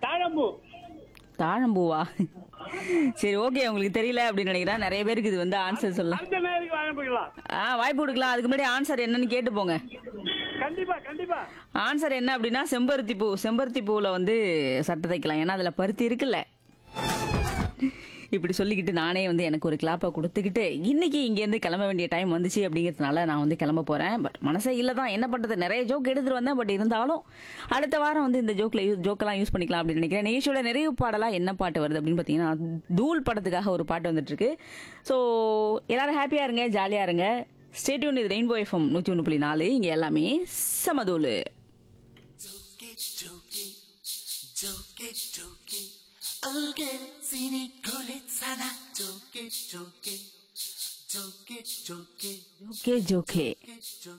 தாழம்பூ தாழம்பூவா சரி ஓகே உங்களுக்கு தெரியல அப்படின்னு நினைக்கிறேன் நிறைய பேருக்கு இது வந்து ஆன்சர் சொல்லலாம் அடுத்த நேருக்கு வாங்கிக்கலாம் ஆ வாய்ப்பு கொடுக்கலாம் அதுக்கு முன்னாடி ஆன்சர் என்னன்னு கேட்டு போங்க கண்டிப்பா கண்டிப்பா ஆன்சர் என்ன அப்படின்னா செம்பருத்தி பூ செம்பருத்தி பூவில் வந்து சட்டை தைக்கலாம் ஏன்னா அதில் பருத்தி இருக்குல்ல இப்படி சொல்லிக்கிட்டு நானே வந்து எனக்கு ஒரு கிளாப்பை கொடுத்துக்கிட்டு இன்னைக்கு இங்கேருந்து கிளம்ப வேண்டிய டைம் வந்துச்சு அப்படிங்கிறதுனால நான் வந்து கிளம்ப போகிறேன் பட் மனசே இல்லை தான் என்ன பண்ணுறது நிறைய ஜோக் எடுத்துகிட்டு வந்தேன் பட் இருந்தாலும் அடுத்த வாரம் வந்து இந்த ஜோக்கில் யூஸ் ஜோக்கெல்லாம் யூஸ் பண்ணிக்கலாம் அப்படின்னு நினைக்கிறேன் நிகழ்ச்சியோட நிறைவு பாடலாக என்ன பாட்டு வருது அப்படின்னு பார்த்தீங்கன்னா தூள் படத்துக்காக ஒரு பாட்டு வந்துட்டு இருக்கு ஸோ எல்லாரும் ஹாப்பியாக இருங்க ஜாலியாக இருங்க ஸ்டேட்யூன் இது ரெயின்போ எஃப்எம் நூற்றி ஒன்று புள்ளி நாலு இங்கே எல்லாமே சமதூள் Joke, joke, joke. Okay, sini kulit sana. Joke, joke, joke, joke, ஜோகே ஜோகே joke.